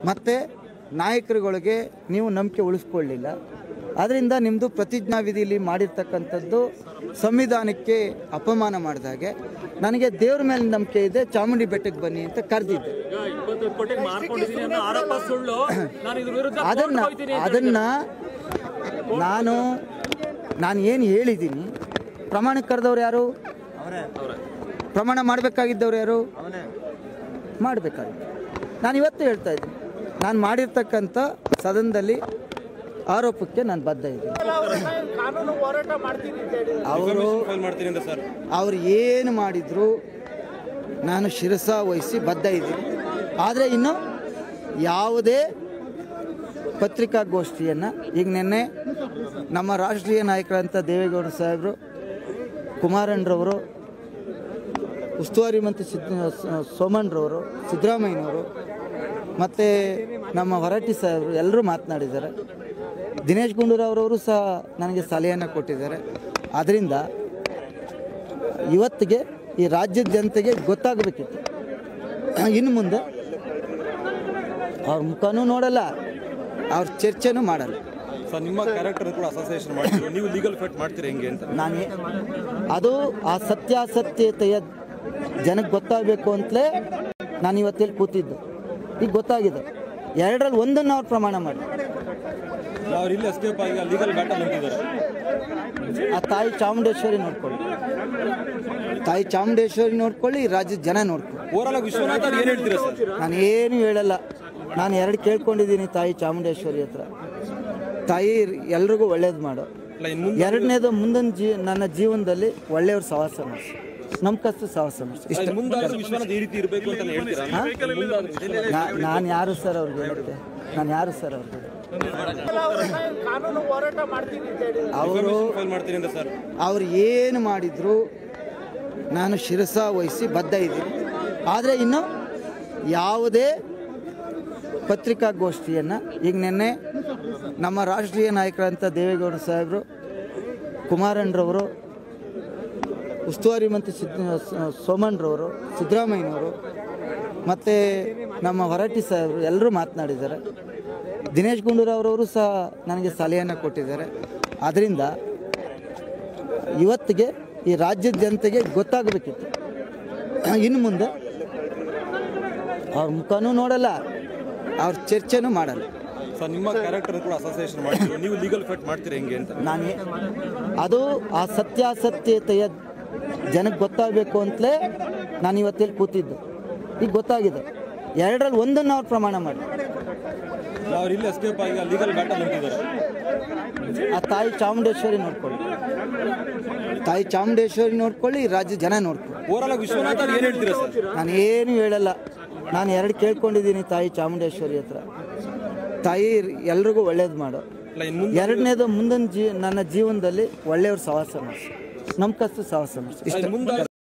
ಮತ್ತು ನಾಯಕರುಗಳಿಗೆ ನೀವು ನಂಬಿಕೆ ಉಳಿಸ್ಕೊಳ್ಳಿಲ್ಲ ಅದರಿಂದ ನಿಮ್ಮದು ಪ್ರತಿಜ್ಞಾ ವಿಧಿಲಿ ಮಾಡಿರ್ತಕ್ಕಂಥದ್ದು ಸಂವಿಧಾನಕ್ಕೆ ಅಪಮಾನ ಮಾಡಿದಾಗೆ ನನಗೆ ದೇವ್ರ ಮೇಲೆ ನಂಬಿಕೆ ಇದೆ ಚಾಮುಂಡಿ ಬೆಟ್ಟಕ್ಕೆ ಬನ್ನಿ ಅಂತ ಕರೆದಿದ್ದೆ ಈಗ ಇಪ್ಪತ್ತು ಕೋಟಿಗೆ ಮಾರ್ಕೊಂಡಿದ್ದೀನಿ ಅನ್ನೋ ಆರೋಪ ಸುಳ್ಳು ನಾನು ಇದ್ರ ವಿರುದ್ಧ ಅದನ್ನ ಕೋರ್ಟ್ಗೆ ಹೋಗ್ತೀನಿ ಅಂತ ಅದನ್ನ ನಾನು ನಾನು ಏನು ಹೇಳಿದ್ದೀನಿ ಪ್ರಮಾಣಕ್ಕೆ ಕರೆದವ್ರು ಯಾರು ಪ್ರಮಾಣ ಮಾಡಬೇಕಾಗಿದ್ದವ್ರು ಯಾರು ಮಾಡಬೇಕಾಗಿತ್ತು ನಾನು ಇವತ್ತು ಹೇಳ್ತಾ ಇದ್ದೀನಿ ನಾನು ಮಾಡಿರ್ತಕ್ಕಂಥ ಸದನದಲ್ಲಿ ಆರೋಪಕ್ಕೆ ನಾನು ಬದ್ಧ ಇದ್ದೀನಿ ಅವರು ಫೈಲ್ ಮಾಡ್ತೀನಿ ಅಂತ ಸರ್ ಅವ್ರು ಏನು ಮಾಡಿದ್ರು ನಾನು ಶಿರಸ ವಹಿಸಿ ಬದ್ಧ ಇದ್ದೀನಿ ಆದರೆ ಇನ್ನು ಯಾವುದೇ ಪತ್ರಿಕಾಗೋಷ್ಠಿಯನ್ನು ಈಗ ನಿನ್ನೆ ನಮ್ಮ ರಾಷ್ಟ್ರೀಯ ನಾಯಕರಂಥ ದೇವೇಗೌಡ ಸಾಹೇಬರು ಕುಮಾರಣ್ಣರವರು ಉಸ್ತುವಾರಿ ಮಂತ್ರಿ ಸಿದ್ದ ಸೋಮಣ್ಣರವರು ಸಿದ್ದರಾಮಯ್ಯನವರು ಮತ್ತು ನಮ್ಮ ಹೊರಟ್ಟಿ ಸಾಹೇಬರು ಎಲ್ಲರೂ ಮಾತನಾಡಿದ್ದಾರೆ ದಿನೇಶ್ ಗುಂಡೂರಾವ್ರವರು ಸಹ ನನಗೆ ಸಲಹೆಯನ್ನು ಕೊಟ್ಟಿದ್ದಾರೆ ಅದರಿಂದ ಇವತ್ತಿಗೆ ಈ ರಾಜ್ಯದ ಜನತೆಗೆ ಗೊತ್ತಾಗಬೇಕಿತ್ತು ಇನ್ನು ಮುಂದೆ ಅವ್ರ ಮುಖನೂ ನೋಡಲ್ಲ ಅವ್ರ ಚರ್ಚೆನೂ ಮಾಡಲ್ಲ ಸರ್ ನಿಮ್ಮ ಕ್ಯಾರೆಕ್ಟರ್ ಕೂಡ ಅಸೋಸಿಯೇಷನ್ ಮಾಡಿದ್ರು ನೀವು ಲೀಗಲ್ ಫೈಟ್ ಮಾಡ್ತೀರಿ ಹೆಂಗೆ ಅಂತ ನಾನು ಏ- ಅದು ಆ ಸತ್ಯಾಸತ್ಯತೆಯ ಜನಕ್ಕೆ ಗೊತ್ತಾಗಬೇಕು ಅಂತಲೇ ನಾನು ಇವತ್ತಿಲ್ಲಿ ಕೂತಿದ್ದು ಈಗ ಗೊತ್ತಾಗಿದೆ ಎರಡರಲ್ಲಿ ಒಂದನ್ನು ಅವ್ರು ಪ್ರಮಾಣ ಮಾಡಿ ಅವ್ರು ಇಲ್ಲಿ ಎಸ್ಕೇಪ್ ಆಗಿ ಲೀಗಲ್ ಬ್ಯಾಟಲ್ ನಿಂತಿದ್ದಾರೆ ಆ ತಾಯಿ ಚಾಮುಂಡೇಶ್ವರಿ ನೋಡ್ಕೊಳ್ಳಿ ತಾಯಿ ಚಾಮುಂಡೇಶ್ವರಿ ನೋಡ್ಕೊಳ್ಳಿ ಈ ರಾಜ್ಯದ ಜನ ನೋಡ್ಕೊಳ್ಳಿ ಓವರಾಲ್ ಆಗಿ ವಿಶ್ವನಾಥ್ ಅವ್ರು ಏನು ಹೇಳ್ತೀರಾ ಸರ್ ನಾನು ಏನು ಹೇಳಲ್ಲ ನಾನು ಎರಡು ಕೇಳ್ಕೊಂಡಿದ್ದೀನಿ ತಾಯಿ ಚಾಮುಂಡೇಶ್ವರಿ ಹತ್ರ ತಾಯಿ ಎಲ್ರಿಗೂ ಒಳ್ಳೇದು ಮಾಡು ಅಲ್ಲ ಇನ್ನು ಮುಂದೆ ಎರಡನೇದು ಮುಂದಿನ ಜೀ ನನ್ನ ಜೀವನದಲ್ಲಿ ಒಳ್ಳೆಯವ್ರ ಸಹವಾಸ ಮಾಡಿಸಿ ನಂಬಿಕಸ್ತು ಸಹವಾಸ ಮಾಡಿಸಿ ಇಷ್ಟ ಮುಂದಾದ್ರೂ ವಿಶ್ವನಾಥ್ ಈ ರೀತಿ ಇರಬೇಕು ಅಂತ ಹೇಳ್ತೀರಾ ಮುಂದಾದ್ರೂ ವಿಶ್ವನಾಥ್ ನಾನು ಯಾರು ಸರ್ ಅವ್ರಿಗೆ ಹೇಳುತ್ತೆ ನಾನು ಯಾರು ಸರ್ ಅವ್ರಿಗೆ ಅವರು ಫೈಲ್ ಮಾಡ್ತೀನಿ ಅಂತ ಸರ್ ಅವ್ರು ಏನು ಮಾಡಿದ್ರು ನಾನು ಶಿರಸ ವಹಿಸಿ ಬದ್ಧ ಇದ್ದೀನಿ ಆದರೆ ಇನ್ನು ಯಾವುದೇ ಪತ್ರಿಕಾಗೋಷ್ಠಿಯನ್ನು ಈಗ ನಿನ್ನೆ ನಮ್ಮ ರಾಷ್ಟ್ರೀಯ ನಾಯಕರಂಥ ದೇವೇಗೌಡ ಸಾಹೇಬರು ಕುಮಾರಣ್ಣರವರು ಉಸ್ತುವಾರಿ ಮಂತ್ರಿ ಸಿದ್ದ ಸೋಮಣ್ಣರವರು ಸಿದ್ದರಾಮಯ್ಯನವರು ಮತ್ತು ನಮ್ಮ ಹೊರಟ್ಟಿ ಸಾಹೇಬರು ಎಲ್ಲರೂ ಮಾತನಾಡಿದ್ದಾರೆ ದಿನೇಶ್ ಗುಂಡೂರಾವ್ರವರು ಸಹ ನನಗೆ ಸಲಹೆಯನ್ನು ಕೊಟ್ಟಿದ್ದಾರೆ ಅದರಿಂದ ಇವತ್ತಿಗೆ ಈ ರಾಜ್ಯದ ಜನತೆಗೆ ಗೊತ್ತಾಗಬೇಕಿತ್ತು ಇನ್ನು ಮುಂದೆ ಅವ್ರ ಮುಖನೂ ನೋಡಲ್ಲ ಅವ್ರ ಚರ್ಚೆನೂ ಮಾಡಲ್ಲ ಸರ್ ನಿಮ್ಮ ಕ್ಯಾರೆಕ್ಟರ್ ಕೂಡ ಅಸೋಸಿಯೇಷನ್ ಮಾಡಿದ್ರು ನೀವು ಲೀಗಲ್ ಫೈಟ್ ಮಾಡ್ತೀರಿ ಹೆಂಗೆ ಅಂತ ನಾನು ಏ- ಅದು ಆ ಸತ್ಯಾಸತ್ಯತೆಯ ಜನಕ್ಕೆ ಗೊತ್ತಾಗಬೇಕು ಅಂತಲೇ ನಾನು ಇವತ್ತಿಲ್ಲಿ ಕೂತಿದ್ದು ಈಗ ಗೊತ್ತಾಗಿದೆ ಎರಡರಲ್ಲಿ ಒಂದನ್ನು ಅವ್ರು ಪ್ರಮಾಣ ಮಾಡಿ ಅವ್ರು ಇಲ್ಲಿ ಎಸ್ಕೇಪ್ ಆಗಿ ಲೀಗಲ್ ಬ್ಯಾಟಲ್ ನಿಂತಿದ್ದಾರೆ ಆ ತಾಯಿ ಚಾಮುಂಡೇಶ್ವರಿ ನೋಡ್ಕೊಳ್ಳಿ ತಾಯಿ ಚಾಮುಂಡೇಶ್ವರಿ ನೋಡ್ಕೊಳ್ಳಿ ಈ ರಾಜ್ಯದ ಜನ ನೋಡ್ಕೊಳ್ಳಿ ಓವರಾಲ್ ಆಗಿ ವಿಶ್ವನಾಥ್ ಅವ್ರು ಏನು ಹೇಳ್ತೀರಾ ಸರ್ ನಾನು ಏನು ಹೇಳಲ್ಲ ನಾನು ಎರಡು ಕೇಳ್ಕೊಂಡಿದ್ದೀನಿ ತಾಯಿ ಚಾಮುಂಡೇಶ್ವರಿ ಹತ್ರ ತಾಯಿ ಎಲ್ರಿಗೂ ಒಳ್ಳೇದು ಮಾಡು ಅಲ್ಲ ಇನ್ನು ಮುಂದೆ ಎರಡನೇದು ಮುಂದಿನ ಜೀ ನನ್ನ ಜೀವನದಲ್ಲಿ ಒಳ್ಳೆಯವ್ರ ಸಹವಾಸ ಮಾಡಿಸಿ ನಂಬಿಕಸ್ತು ಸಹವಾಸ ಮಾಡಿಸಿ ಇಷ್ಟ ಮುಂದಾದ್ರೂ